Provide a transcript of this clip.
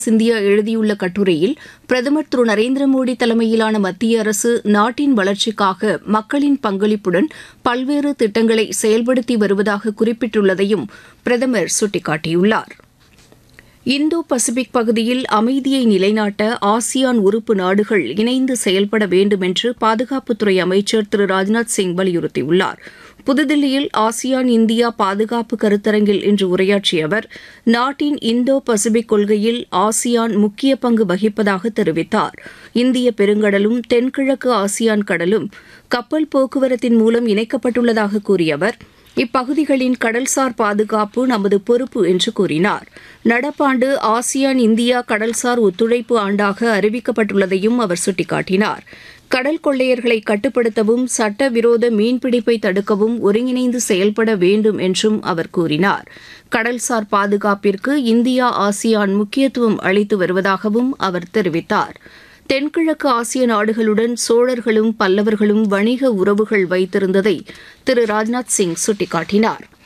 சிந்தியா எழுதியுள்ள கட்டுரையில் பிரதமர் திரு நரேந்திர மோடி தலைமையிலான மத்திய அரசு நாட்டின் வளர்ச்சிக்காக மக்களின் பங்களிப்புடன் பல்வேறு திட்டங்களை செயல்படுத்தி வருவதாக குறிப்பிட்டுள்ளதையும் பிரதமர் சுட்டிக்காட்டியுள்ளார் இந்தோ பசிபிக் பகுதியில் அமைதியை நிலைநாட்ட ஆசியான் உறுப்பு நாடுகள் இணைந்து செயல்பட வேண்டும் என்று பாதுகாப்புத்துறை அமைச்சர் திரு ராஜ்நாத் சிங் வலியுறுத்தியுள்ளார் புதுதில்லியில் ஆசியான் இந்தியா பாதுகாப்பு கருத்தரங்கில் இன்று உரையாற்றிய அவர் நாட்டின் இந்தோ பசிபிக் கொள்கையில் ஆசியான் முக்கிய பங்கு வகிப்பதாக தெரிவித்தார் இந்திய பெருங்கடலும் தென்கிழக்கு ஆசியான் கடலும் கப்பல் போக்குவரத்தின் மூலம் இணைக்கப்பட்டுள்ளதாக கூறிய அவர் இப்பகுதிகளின் கடல்சார் பாதுகாப்பு நமது பொறுப்பு என்று கூறினார் நடப்பாண்டு ஆசியான் இந்தியா கடல்சார் ஒத்துழைப்பு ஆண்டாக அறிவிக்கப்பட்டுள்ளதையும் அவர் சுட்டிக்காட்டினார் கடல் கொள்ளையர்களை கட்டுப்படுத்தவும் சட்டவிரோத மீன்பிடிப்பை தடுக்கவும் ஒருங்கிணைந்து செயல்பட வேண்டும் என்றும் அவர் கூறினார் கடல்சார் பாதுகாப்பிற்கு இந்தியா ஆசியான் முக்கியத்துவம் அளித்து வருவதாகவும் அவர் தெரிவித்தார் தென்கிழக்கு ஆசிய நாடுகளுடன் சோழர்களும் பல்லவர்களும் வணிக உறவுகள் வைத்திருந்ததை திரு ராஜ்நாத் சிங் சுட்டிக்காட்டினார்